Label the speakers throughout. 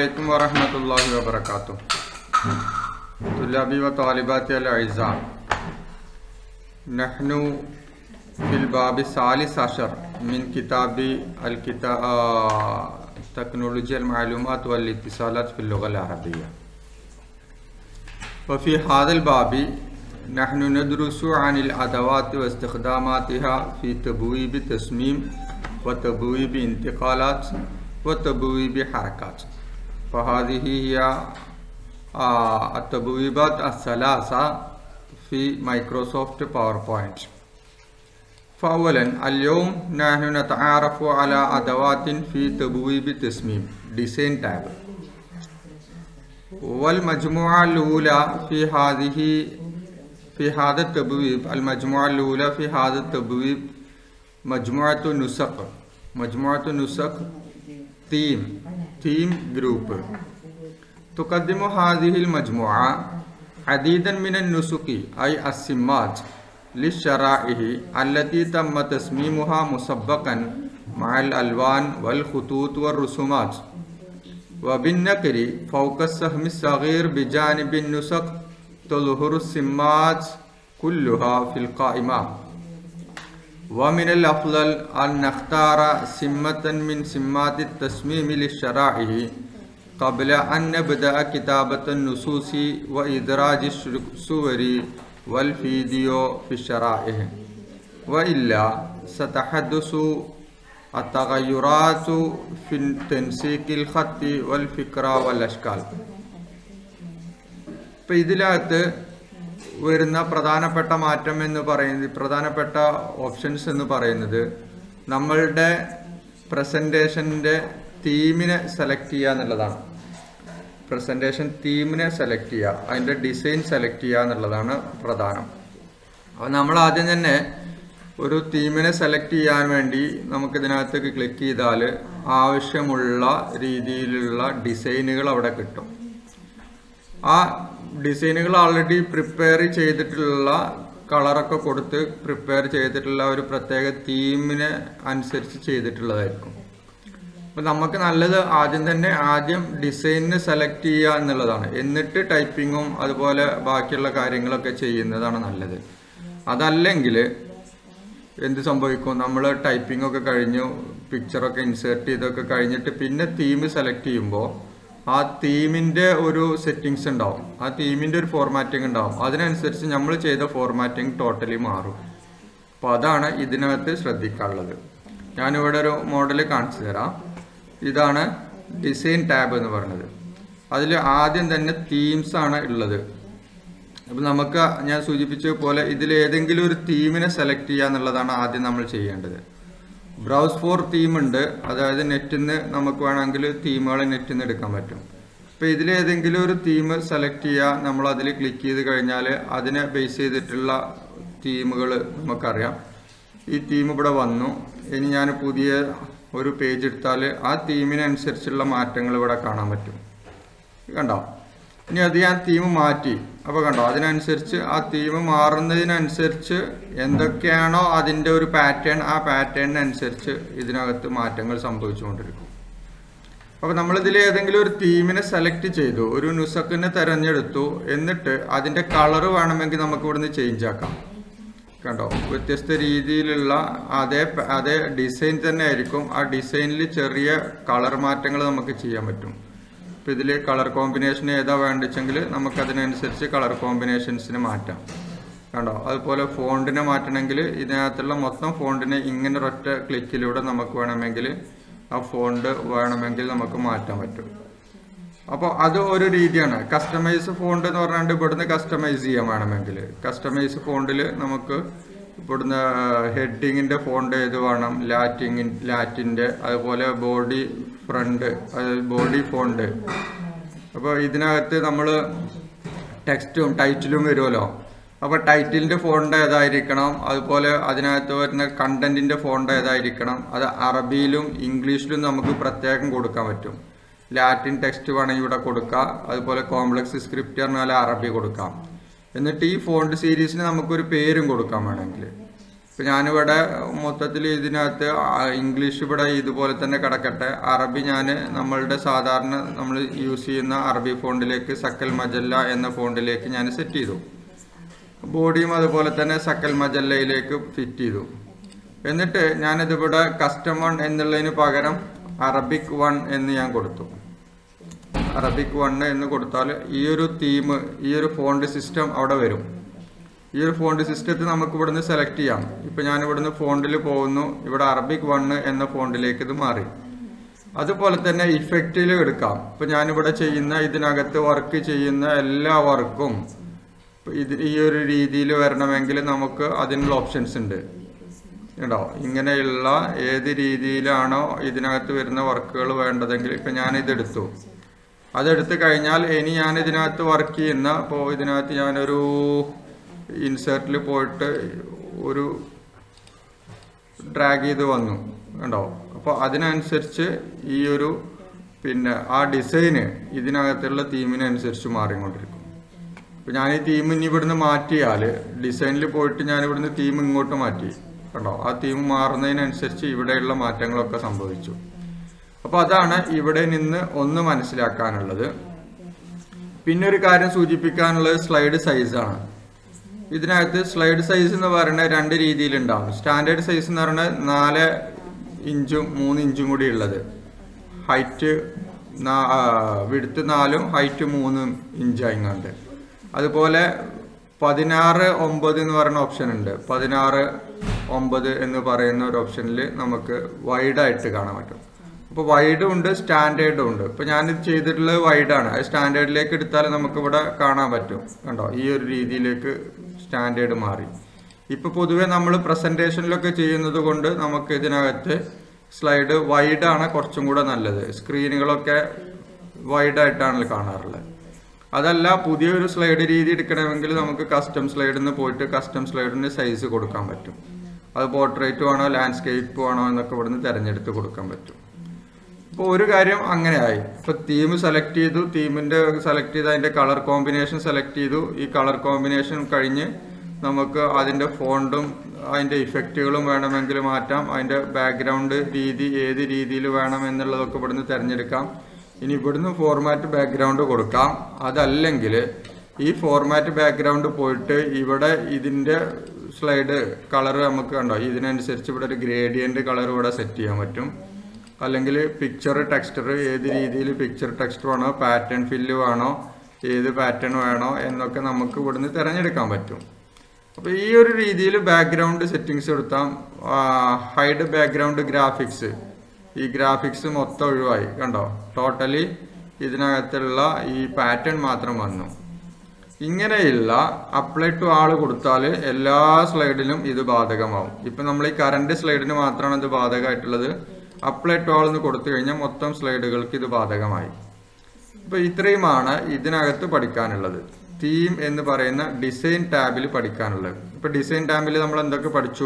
Speaker 1: عليكم ورحمة الله وبركاته طلابي وطالباتي الأعزاء نحن في الباب الثالث عشر من كتاب الكتاب تكنولوجيا المعلومات والاتصالات في اللغة العربية وفي هذا الباب نحن ندرس عن الأدوات واستخداماتها في تبويب تصميم وتبويب انتقالات وتبويب حركات فهذه هي آه، التبويبات الثلاثة في مايكروسوفت باوربوينت فأولا اليوم نحن نتعرف على أدوات في تبويب تصميم ديزاين تاب والمجموعة الأولى في هذه في هذا التبويب المجموعة الأولى في هذا التبويب مجموعة نسق مجموعة نسق تيم تيم جروب تقدم هذه المجموعة عديدا من النسق أي السمات للشرائح التي تم تصميمها مسبقا مع الألوان والخطوط والرسومات وبالنقر فوق السهم الصغير بجانب النسق تظهر السمات كلها في القائمة ومن الأفضل أن نختار سمة من سمات التصميم للشرائح قبل أن نبدأ كتابة النصوص وإدراج الصور والفيديو في الشرائح وإلا ستحدث التغيرات في تنسيق الخط والفكرة والأشكال ഇപ്പം ഇതിനകത്ത് വരുന്ന പ്രധാനപ്പെട്ട മാറ്റം എന്ന് പറയുന്നത് പ്രധാനപ്പെട്ട ഓപ്ഷൻസ് എന്ന് പറയുന്നത് നമ്മളുടെ പ്രസൻറ്റേഷൻ്റെ തീമിനെ സെലക്ട് ചെയ്യുക എന്നുള്ളതാണ് പ്രസൻറ്റേഷൻ തീമിനെ സെലക്ട് ചെയ്യുക അതിൻ്റെ ഡിസൈൻ സെലക്ട് ചെയ്യുക എന്നുള്ളതാണ് പ്രധാനം അപ്പോൾ നമ്മൾ ആദ്യം തന്നെ ഒരു തീമിനെ സെലക്ട് ചെയ്യാൻ വേണ്ടി നമുക്ക് ഇതിനകത്തേക്ക് ക്ലിക്ക് ചെയ്താൽ ആവശ്യമുള്ള രീതിയിലുള്ള ഡിസൈനുകൾ അവിടെ കിട്ടും ആ ഡിസൈനുകൾ ഓൾറെഡി പ്രിപ്പയർ ചെയ്തിട്ടുള്ള കളറൊക്കെ കൊടുത്ത് പ്രിപ്പയർ ചെയ്തിട്ടുള്ള ഒരു പ്രത്യേക തീമിനെ അനുസരിച്ച് ചെയ്തിട്ടുള്ളതായിരിക്കും അപ്പം നമുക്ക് നല്ലത് ആദ്യം തന്നെ ആദ്യം ഡിസൈനിന് സെലക്ട് ചെയ്യുക എന്നുള്ളതാണ് എന്നിട്ട് ടൈപ്പിങ്ങും അതുപോലെ ബാക്കിയുള്ള കാര്യങ്ങളൊക്കെ ചെയ്യുന്നതാണ് നല്ലത് അതല്ലെങ്കിൽ എന്ത് സംഭവിക്കും നമ്മൾ ടൈപ്പിംഗ് ഒക്കെ കഴിഞ്ഞു പിക്ചറൊക്കെ ഇൻസേർട്ട് ചെയ്തൊക്കെ കഴിഞ്ഞിട്ട് പിന്നെ തീം സെലക്ട് ചെയ്യുമ്പോൾ ആ തീമിൻ്റെ ഒരു സെറ്റിങ്സ് ഉണ്ടാവും ആ തീമിൻ്റെ ഒരു ഫോർമാറ്റിംഗ് ഉണ്ടാവും അതിനനുസരിച്ച് നമ്മൾ ചെയ്ത ഫോർമാറ്റിംഗ് ടോട്ടലി മാറും അപ്പോൾ അതാണ് ഇതിനകത്ത് ശ്രദ്ധിക്കാനുള്ളത് ഞാനിവിടെ ഒരു മോഡൽ കാണിച്ചു തരാം ഇതാണ് ഡിസൈൻ ടാബ് എന്ന് പറയുന്നത് അതിൽ ആദ്യം തന്നെ തീംസ് ആണ് ഉള്ളത് അപ്പം നമുക്ക് ഞാൻ സൂചിപ്പിച്ച പോലെ ഇതിൽ ഏതെങ്കിലും ഒരു തീമിനെ സെലക്ട് ചെയ്യുക എന്നുള്ളതാണ് ആദ്യം നമ്മൾ ചെയ്യേണ്ടത് ബ്രൗസ് ഫോർ തീം ഉണ്ട് അതായത് നെറ്റിൽ നിന്ന് നമുക്ക് വേണമെങ്കിൽ തീമുകൾ നെറ്റിൽ നിന്ന് എടുക്കാൻ പറ്റും അപ്പോൾ ഇതിൽ ഏതെങ്കിലും ഒരു തീം സെലക്ട് ചെയ്യുക നമ്മൾ അതിൽ ക്ലിക്ക് ചെയ്ത് കഴിഞ്ഞാൽ അതിനെ ബേസ് ചെയ്തിട്ടുള്ള തീമുകൾ നമുക്കറിയാം ഈ തീം ഇവിടെ വന്നു ഇനി ഞാൻ പുതിയ ഒരു പേജ് എടുത്താൽ ആ തീമിനനുസരിച്ചുള്ള മാറ്റങ്ങൾ ഇവിടെ കാണാൻ പറ്റും കണ്ടോ ഇനി അത് ഞാൻ തീം മാറ്റി അപ്പോൾ കണ്ടോ അതിനനുസരിച്ച് ആ തീം മാറുന്നതിനനുസരിച്ച് എന്തൊക്കെയാണോ അതിൻ്റെ ഒരു പാറ്റേൺ ആ പാറ്റേണിനനുസരിച്ച് ഇതിനകത്ത് മാറ്റങ്ങൾ സംഭവിച്ചുകൊണ്ടിരിക്കും അപ്പോൾ നമ്മളിതിൽ ഏതെങ്കിലും ഒരു തീമിനെ സെലക്ട് ചെയ്തു ഒരു നുസക്കിനെ തിരഞ്ഞെടുത്തു എന്നിട്ട് അതിൻ്റെ കളർ വേണമെങ്കിൽ നമുക്ക് ഇവിടുന്ന് ചേഞ്ച് ആക്കാം കണ്ടോ വ്യത്യസ്ത രീതിയിലുള്ള അതേ അതേ ഡിസൈൻ തന്നെ ആയിരിക്കും ആ ഡിസൈനിൽ ചെറിയ കളർ മാറ്റങ്ങൾ നമുക്ക് ചെയ്യാൻ പറ്റും ഇപ്പോൾ ഇതിൽ കളർ കോമ്പിനേഷൻ ഏതാ വേണ്ടിച്ചെങ്കിൽ നമുക്കതിനനുസരിച്ച് കളർ കോമ്പിനേഷൻസിന് മാറ്റാം കണ്ടോ അതുപോലെ ഫോണ്ടിനെ മാറ്റണമെങ്കിൽ ഇതിനകത്തുള്ള മൊത്തം ഫോണ്ടിനെ ഇങ്ങനെ ഒരൊറ്റ ക്ലിക്കിലൂടെ നമുക്ക് വേണമെങ്കിൽ ആ ഫോണ്ട് വേണമെങ്കിൽ നമുക്ക് മാറ്റാൻ പറ്റും അപ്പോൾ അത് ഒരു രീതിയാണ് കസ്റ്റമൈസ് ഫോണ്ട് എന്ന് പറഞ്ഞാൽ ഇവിടുന്ന് കസ്റ്റമൈസ് ചെയ്യാൻ വേണമെങ്കിൽ കസ്റ്റമൈസ് ഫോണ്ടിൽ നമുക്ക് ഇവിടുന്ന് ഹെഡിങ്ങിൻ്റെ ഫോണ്ട് ഏത് വേണം ലാറ്റിങ് ലാറ്റിൻ്റെ അതുപോലെ ബോഡി ഫ്രണ്ട് ബോഡി ഫോണ്ട് അപ്പോൾ ഇതിനകത്ത് നമ്മൾ ടെക്സ്റ്റും ടൈറ്റിലും വരുമല്ലോ അപ്പോൾ ടൈറ്റിലിൻ്റെ ഫോണ്ട് ഏതായിരിക്കണം അതുപോലെ അതിനകത്ത് വരുന്ന കണ്ടന്റിൻ്റെ ഫോണ്ട് ഏതായിരിക്കണം അത് അറബിയിലും ഇംഗ്ലീഷിലും നമുക്ക് പ്രത്യേകം കൊടുക്കാൻ പറ്റും ലാറ്റിൻ ടെക്സ്റ്റ് വേണമെങ്കിൽ ഇവിടെ കൊടുക്കാം അതുപോലെ കോംപ്ലക്സ് സ്ക്രിപ്റ്റ് പറഞ്ഞാൽ അറബി കൊടുക്കാം എന്നിട്ട് ഈ ഫോണ്ട് സീരീസിന് നമുക്കൊരു പേരും കൊടുക്കാൻ വേണമെങ്കിൽ ഇപ്പം ഞാനിവിടെ മൊത്തത്തിൽ ഇതിനകത്ത് ആ- ഇംഗ്ലീഷ് ഇവിടെ ഇതുപോലെ തന്നെ കിടക്കട്ടെ അറബി ഞാൻ നമ്മളുടെ സാധാരണ നമ്മൾ യൂസ് ചെയ്യുന്ന അറബി ഫോണ്ടിലേക്ക് സക്കൽ മജല്ല എന്ന ഫോണ്ടിലേക്ക് ഞാൻ സെറ്റ് ചെയ്തു ബോഡിയും അതുപോലെ തന്നെ സക്കൽ മജല്ലയിലേക്ക് ഫിറ്റ് ചെയ്തു എന്നിട്ട് ഞാനിതിവിടെ കസ്റ്റം വൺ എന്നുള്ളതിന് പകരം അറബിക് വൺ എന്ന് ഞാൻ കൊടുത്തു അറബിക് വൺ എന്ന് കൊടുത്താൽ ഈ ഒരു തീം ഈ ഒരു ഫോണ്ട് സിസ്റ്റം അവിടെ വരും ഈ ഒരു ഫോണ്ട് സിസ്റ്റത്തിൽ നമുക്ക് ഇവിടുന്ന് സെലക്ട് ചെയ്യാം ഇപ്പൊ ഞാൻ ഇവിടുന്ന് ഫോണ്ടിൽ പോകുന്നു ഇവിടെ അറബിക് വൺ എന്ന ഫോണ്ടിലേക്ക് ഇത് മാറി അതുപോലെ തന്നെ ഇഫക്റ്റിൽ എടുക്കാം ഇപ്പൊ ഞാനിവിടെ ചെയ്യുന്ന ഇതിനകത്ത് വർക്ക് ചെയ്യുന്ന എല്ലാ വർക്കും ഇത് ഈ ഒരു രീതിയിൽ വരണമെങ്കിൽ നമുക്ക് അതിനുള്ള ഓപ്ഷൻസ് ഉണ്ട് കേട്ടോ ഇങ്ങനെയുള്ള ഏത് രീതിയിലാണോ ഇതിനകത്ത് വരുന്ന വർക്കുകൾ വേണ്ടതെങ്കിൽ ഇപ്പൊ ഞാൻ ഇതെടുത്തു അതെടുത്ത് കഴിഞ്ഞാൽ ഇനി ഞാൻ ഇതിനകത്ത് വർക്ക് ചെയ്യുന്ന ഇപ്പോൾ ഇതിനകത്ത് ഞാനൊരു ഇൻസേർട്ടിൽ പോയിട്ട് ഒരു ഡ്രാഗ് ചെയ്ത് വന്നു കണ്ടോ അപ്പോൾ അതിനനുസരിച്ച് ഈ ഒരു പിന്നെ ആ ഡിസൈന് ഇതിനകത്തുള്ള തീമിനനുസരിച്ച് മാറിക്കൊണ്ടിരിക്കും ഇപ്പം ഞാൻ ഈ തീം ഇനി ഇവിടുന്ന് മാറ്റിയാൽ ഡിസൈനിൽ പോയിട്ട് ഞാൻ ഇവിടുന്ന് തീം ഇങ്ങോട്ട് മാറ്റി കണ്ടോ ആ തീം മാറുന്നതിനനുസരിച്ച് ഇവിടെയുള്ള മാറ്റങ്ങളൊക്കെ സംഭവിച്ചു അപ്പോൾ അതാണ് ഇവിടെ നിന്ന് ഒന്ന് മനസ്സിലാക്കാനുള്ളത് പിന്നെ ഒരു കാര്യം സൂചിപ്പിക്കാനുള്ളത് സ്ലൈഡ് സൈസാണ് ഇതിനകത്ത് സ്ലൈഡ് സൈസ് എന്ന് പറയുന്നത് രണ്ട് രീതിയിലുണ്ടാവും സ്റ്റാൻഡേർഡ് സൈസ് എന്ന് പറയുന്നത് നാല് ഇഞ്ചും മൂന്ന് ഇഞ്ചും കൂടി ഉള്ളത് ഹൈറ്റ് വിടുത്ത് നാലും ഹൈറ്റ് മൂന്നും ഇഞ്ചായിങ്ങാണ്ട് അതുപോലെ പതിനാറ് ഒമ്പത് എന്ന് പറയുന്ന ഓപ്ഷൻ ഉണ്ട് പതിനാറ് ഒമ്പത് എന്ന് പറയുന്ന ഒരു ഓപ്ഷനിൽ നമുക്ക് വൈഡായിട്ട് കാണാൻ പറ്റും അപ്പോൾ വൈഡും ഉണ്ട് സ്റ്റാൻഡേർഡും ഉണ്ട് ഇപ്പോൾ ഞാനിത് ചെയ്തിട്ടുള്ളത് വൈഡാണ് അത് സ്റ്റാൻഡേർഡിലേക്ക് എടുത്താൽ നമുക്ക് ഇവിടെ കാണാൻ പറ്റും കണ്ടോ ഈ ഒരു രീതിയിലേക്ക് സ്റ്റാൻഡേർഡ് മാറി ഇപ്പോൾ പൊതുവേ നമ്മൾ പ്രസൻറ്റേഷനിലൊക്കെ ചെയ്യുന്നത് കൊണ്ട് നമുക്ക് ഇതിനകത്ത് സ്ലൈഡ് വൈഡാണ് കുറച്ചും കൂടെ നല്ലത് സ്ക്രീനുകളൊക്കെ വൈഡായിട്ടാണ് കാണാറുള്ളത് അതല്ല പുതിയൊരു സ്ലൈഡ് രീതി എടുക്കണമെങ്കിൽ നമുക്ക് കസ്റ്റം സ്ലൈഡിൽ നിന്ന് പോയിട്ട് കസ്റ്റം സ്ലൈഡിന് സൈസ് കൊടുക്കാൻ പറ്റും അത് പോർട്രേറ്റ് വേണോ ലാൻഡ്സ്കേപ്പ് വേണോ എന്നൊക്കെ ഇവിടുന്ന് തിരഞ്ഞെടുത്ത് കൊടുക്കാൻ പറ്റും ഇപ്പോൾ ഒരു കാര്യം അങ്ങനെയായി ഇപ്പോൾ തീം സെലക്ട് ചെയ്തു തീമിൻ്റെ സെലക്ട് ചെയ്ത് അതിൻ്റെ കളർ കോമ്പിനേഷൻ സെലക്ട് ചെയ്തു ഈ കളർ കോമ്പിനേഷൻ കഴിഞ്ഞ് നമുക്ക് അതിൻ്റെ ഫോണ്ടും അതിൻ്റെ ഇഫക്റ്റുകളും വേണമെങ്കിൽ മാറ്റാം അതിൻ്റെ ബാക്ക്ഗ്രൗണ്ട് രീതി ഏത് രീതിയിൽ വേണം എന്നുള്ളതൊക്കെ ഇവിടുന്ന് തിരഞ്ഞെടുക്കാം ഇനി ഇവിടുന്ന് ഫോർമാറ്റ് ബാക്ക്ഗ്രൗണ്ട് കൊടുക്കാം അതല്ലെങ്കിൽ ഈ ഫോർമാറ്റ് ബാക്ക്ഗ്രൗണ്ട് പോയിട്ട് ഇവിടെ ഇതിൻ്റെ സ്ലൈഡ് കളർ നമുക്ക് കണ്ടോ ഇതിനനുസരിച്ച് ഇവിടെ ഒരു ഗ്രേഡിയൻ്റ് കളർ ഇവിടെ സെറ്റ് ചെയ്യാൻ പറ്റും അല്ലെങ്കിൽ പിക്ചർ ടെക്സ്റ്റർ ഏത് രീതിയിൽ പിക്ചർ ടെക്സ്റ്റർ വേണോ പാറ്റേൺ ഫില്ല് വേണോ ഏത് പാറ്റേൺ വേണോ എന്നൊക്കെ നമുക്ക് ഇവിടുന്ന് തിരഞ്ഞെടുക്കാൻ പറ്റും അപ്പോൾ ഈ ഒരു രീതിയിൽ ബാക്ക്ഗ്രൗണ്ട് സെറ്റിങ്സ് കൊടുത്താൽ ഹൈഡ് ബാക്ക്ഗ്രൗണ്ട് ഗ്രാഫിക്സ് ഈ ഗ്രാഫിക്സ് മൊത്തം ഒഴിവായി കണ്ടോ ടോട്ടലി ഇതിനകത്തുള്ള ഈ പാറ്റേൺ മാത്രം വന്നു ഇങ്ങനെയുള്ള അപ്ലൈ ടു ആൾ കൊടുത്താൽ എല്ലാ സ്ലൈഡിലും ഇത് ബാധകമാവും ഇപ്പം നമ്മൾ ഈ കറണ്ട് സ്ലൈഡിന് മാത്രമാണ് ഇത് ബാധകമായിട്ടുള്ളത് അപ്ലൈ ടു ആൾ എന്ന് കൊടുത്തു കഴിഞ്ഞാൽ മൊത്തം സ്ലൈഡുകൾക്ക് ഇത് ബാധകമായി അപ്പോൾ ഇത്രയുമാണ് ഇതിനകത്ത് പഠിക്കാനുള്ളത് തീം എന്ന് പറയുന്ന ഡിസൈൻ ടാബിൽ പഠിക്കാനുള്ളത് ഇപ്പോൾ ഡിസൈൻ ടാബിൽ നമ്മൾ എന്തൊക്കെ പഠിച്ചു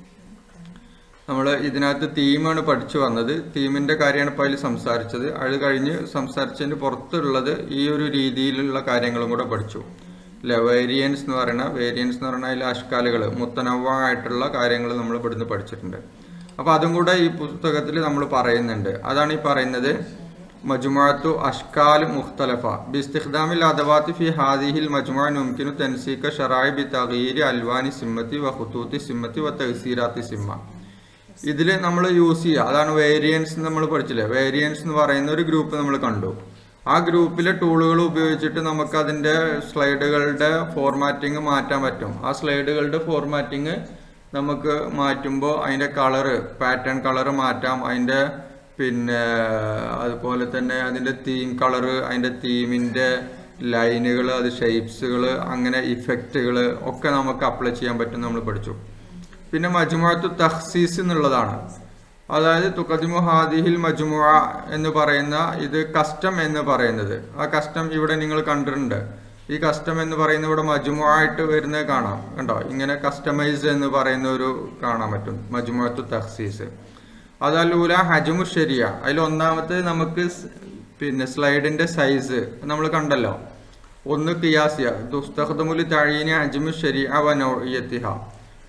Speaker 1: നമ്മൾ ഇതിനകത്ത് തീമാണ് പഠിച്ചു വന്നത് തീമിൻ്റെ കാര്യമാണ് ഇപ്പോൾ അതിൽ സംസാരിച്ചത് അത് കഴിഞ്ഞ് സംസാരിച്ചതിന് പുറത്തുള്ളത് ഈ ഒരു രീതിയിലുള്ള കാര്യങ്ങളും കൂടെ പഠിച്ചു അല്ലെ വേരിയൻസ് എന്ന് പറയുന്ന വേരിയൻസ് എന്ന് പറഞ്ഞാൽ അതിൽ അഷ്കാലുകൾ മുത്തനവമായിട്ടുള്ള കാര്യങ്ങൾ നമ്മൾ ഇവിടുന്ന് പഠിച്ചിട്ടുണ്ട് അപ്പോൾ അതും കൂടെ ഈ പുസ്തകത്തിൽ നമ്മൾ പറയുന്നുണ്ട് അതാണ് ഈ പറയുന്നത് മജുമാത്തു അഷ്കാൽ മുഖ്തലഫ ബിസ്തിഖ്ദാമിൽ അദവാത്തി ഫി ഹാദിഹിൽ മജുമാ നുംകിനു തൻസീക ഷറായി ബി തഗീരി അൽവാനി സിമ്മത്തി വ ഖുത്തൂത്തി സിമ്മത്തി വ തഹസീറാത്തി സിമ്മ ഇതിൽ നമ്മൾ യൂസ് ചെയ്യുക അതാണ് വേരിയൻസ് നമ്മൾ പഠിച്ചില്ലേ വേരിയൻസ് എന്ന് പറയുന്ന ഒരു ഗ്രൂപ്പ് നമ്മൾ കണ്ടു ആ ഗ്രൂപ്പിലെ ടൂളുകൾ ഉപയോഗിച്ചിട്ട് നമുക്ക് അതിൻ്റെ സ്ലൈഡുകളുടെ ഫോർമാറ്റിംഗ് മാറ്റാൻ പറ്റും ആ സ്ലൈഡുകളുടെ ഫോർമാറ്റിംഗ് നമുക്ക് മാറ്റുമ്പോൾ അതിൻ്റെ കളറ് പാറ്റേൺ കളറ് മാറ്റാം അതിൻ്റെ പിന്നെ അതുപോലെ തന്നെ അതിൻ്റെ തീം കളറ് അതിൻ്റെ തീമിൻ്റെ ലൈനുകൾ അത് ഷേപ്സുകൾ അങ്ങനെ ഇഫക്റ്റുകൾ ഒക്കെ നമുക്ക് അപ്ലൈ ചെയ്യാൻ പറ്റും നമ്മൾ പഠിച്ചു പിന്നെ മജുമുഅത്തു തഹ്സീസ് എന്നുള്ളതാണ് അതായത് തുക്കദിമു ഹാദിഹിൽ മജുമുഅ എന്ന് പറയുന്ന ഇത് കസ്റ്റം എന്ന് പറയുന്നത് ആ കസ്റ്റം ഇവിടെ നിങ്ങൾ കണ്ടിട്ടുണ്ട് ഈ കസ്റ്റം എന്ന് പറയുന്ന ഇവിടെ മജുമുഅ ആയിട്ട് വരുന്നത് കാണാം കണ്ടോ ഇങ്ങനെ കസ്റ്റമൈസ് എന്ന് പറയുന്ന ഒരു കാണാൻ പറ്റും മജുമുഅത്തു തഹ്സീസ് അതല്ലൂല ഹജമു ശരിയ അതിൽ ഒന്നാമത്തെ നമുക്ക് സ് പിന്നെ സ്ലൈഡിന്റെ സൈസ് നമ്മൾ കണ്ടല്ലോ ഒന്ന് കിയാസിയ ദുസ്തഖദമുൽ തഴീന ഹജമു ശരിയ വ നൗഇയത്തിഹ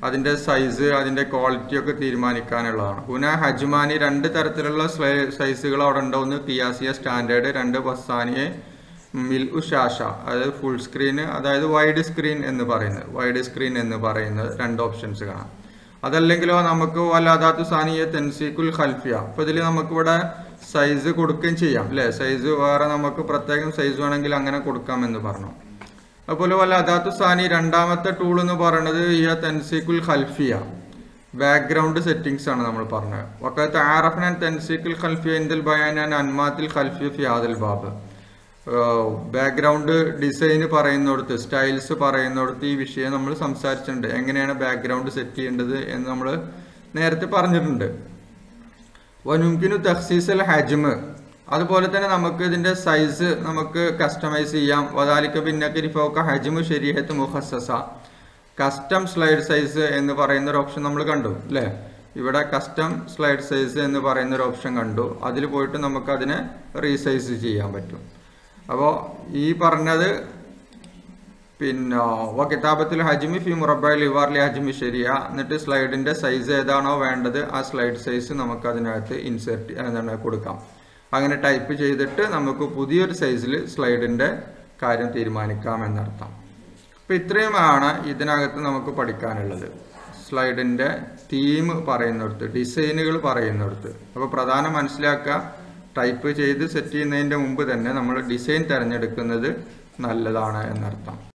Speaker 1: അതിൻ്റെ സൈസ് അതിൻ്റെ ക്വാളിറ്റി ഒക്കെ തീരുമാനിക്കാനുള്ളതാണ് ഹുന ഹജ്മാനി രണ്ട് തരത്തിലുള്ള സൈസുകൾ അവിടെ ഉണ്ട് ഒന്ന് കിയാസിയ സ്റ്റാൻഡേർഡ് രണ്ട് ബസാനിയെ മിൽ ഉഷാഷ അതായത് ഫുൾ സ്ക്രീൻ അതായത് വൈഡ് സ്ക്രീൻ എന്ന് പറയുന്നത് വൈഡ് സ്ക്രീൻ എന്ന് പറയുന്നത് രണ്ട് ഓപ്ഷൻസ് കാണാം അതല്ലെങ്കിലോ നമുക്ക് വല്ലാതാത്തു സാനിയ തെൻസീക്കുൽ ഖൽഫിയ അപ്പൊ ഇതിൽ നമുക്കിവിടെ സൈസ് കൊടുക്കുകയും ചെയ്യാം അല്ലെ സൈസ് വേറെ നമുക്ക് പ്രത്യേകം സൈസ് വേണമെങ്കിൽ അങ്ങനെ കൊടുക്കാമെന്ന് പറഞ്ഞു അതുപോലെ വല്ല അദാത്തു സാനി രണ്ടാമത്തെ ടൂൾ എന്ന് പറയുന്നത് ഈ തെൻസീക്കുൽ ഖൽഫിയ ബാക്ക്ഗ്രൗണ്ട് സെറ്റിംഗ്സ് ആണ് നമ്മൾ പറഞ്ഞത് വക്കത്ത് ആറഫ്നാൻ തെൻസീക്കുൽ ഖൽഫിയ ഇന്ദൽ ബയാൻ അൻമാത്തിൽ ഖൽഫിയ ഫിയാദൽ ബാബ് ബാക്ക്ഗ്രൗണ്ട് ഡിസൈൻ പറയുന്നിടത്ത് സ്റ്റൈൽസ് പറയുന്നിടത്ത് ഈ വിഷയം നമ്മൾ സംസാരിച്ചിട്ടുണ്ട് എങ്ങനെയാണ് ബാക്ക്ഗ്രൗണ്ട് സെറ്റ് ചെയ്യേണ്ടത് എന്ന് നമ്മൾ നേരത്തെ പറഞ്ഞിട്ടുണ്ട് വനുക്കിനു തഹ്സീസൽ ഹജ്മ് അതുപോലെ തന്നെ നമുക്ക് ഇതിന്റെ സൈസ് നമുക്ക് കസ്റ്റമൈസ് ചെയ്യാം വദാലിക്ക ഭിന്നക്കരിഫോക്ക ഹജ്മു ശരീരത്ത് മുഹസസ കസ്റ്റം സ്ലൈഡ് സൈസ് എന്ന് പറയുന്ന ഒരു ഓപ്ഷൻ നമ്മൾ കണ്ടു അല്ലേ ഇവിടെ കസ്റ്റം സ്ലൈഡ് സൈസ് എന്ന് പറയുന്ന ഒരു ഓപ്ഷൻ കണ്ടു അതിൽ പോയിട്ട് നമുക്ക് അതിനെ റീസൈസ് ചെയ്യാൻ പറ്റും അപ്പോൾ ഈ പറഞ്ഞത് പിന്നെ വ കിതാബത്തിൽ ഹജ്മി ഫി മുറബയിൽ ഇവാർലി ഹജ്മി ശരിയ എന്നിട്ട് സ്ലൈഡിന്റെ സൈസ് ഏതാണോ വേണ്ടത് ആ സ്ലൈഡ് സൈസ് നമുക്ക് അതിനകത്ത് ഇൻസെർട്ട് എന്താണ് കൊടുക്കാം അങ്ങനെ ടൈപ്പ് ചെയ്തിട്ട് നമുക്ക് പുതിയൊരു സൈസിൽ സ്ലൈഡിന്റെ കാര്യം തീരുമാനിക്കാം എന്നർത്ഥം അപ്പം ഇത്രയുമാണ് ഇതിനകത്ത് നമുക്ക് പഠിക്കാനുള്ളത് സ്ലൈഡിന്റെ തീം പറയുന്നിടത്ത് ഡിസൈനുകൾ പറയുന്നിടത്ത് അപ്പോൾ പ്രധാനം മനസ്സിലാക്കുക ടൈപ്പ് ചെയ്ത് സെറ്റ് ചെയ്യുന്നതിൻ്റെ മുമ്പ് തന്നെ നമ്മൾ ഡിസൈൻ തിരഞ്ഞെടുക്കുന്നത് നല്ലതാണ് എന്നർത്ഥം